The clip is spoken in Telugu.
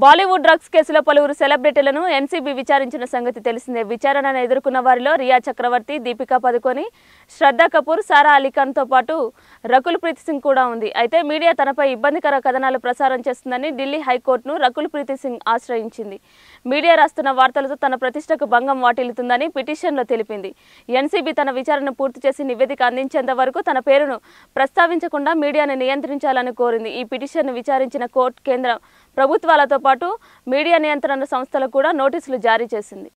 బాలీవుడ్ డ్రగ్స్ కేసులో పలువురు సెలబ్రిటీలను ఎన్సీబీ విచారించిన సంగతి తెలిసిందే విచారణను ఎదుర్కొన్న వారిలో రియా చక్రవర్తి దీపికా పదుకొని శ్రద్ధా కపూర్ సారా అలీఖాన్తో పాటు రకుల్ ప్రీత్ సింగ్ కూడా ఉంది అయితే మీడియా తనపై ఇబ్బందికర కథనాలు ప్రసారం చేస్తుందని ఢిల్లీ హైకోర్టును రకుల్ ప్రీత్ సింగ్ ఆశ్రయించింది మీడియా రాస్తున్న వార్తలతో తన ప్రతిష్టకు భంగం వాటిల్లుతుందని పిటిషన్లో తెలిపింది ఎన్సీబీ తన విచారణ పూర్తి చేసి నివేదిక అందించేంత వరకు తన పేరును ప్రస్తావించకుండా మీడియాను నియంత్రించాలని కోరింది ఈ పిటిషన్ను విచారించిన కోర్టు కేంద్ర ప్రభుత్వాలతో పాటు మీడియా నియంత్రణ సంస్థలకు కూడా నోటీసులు జారీ చేసింది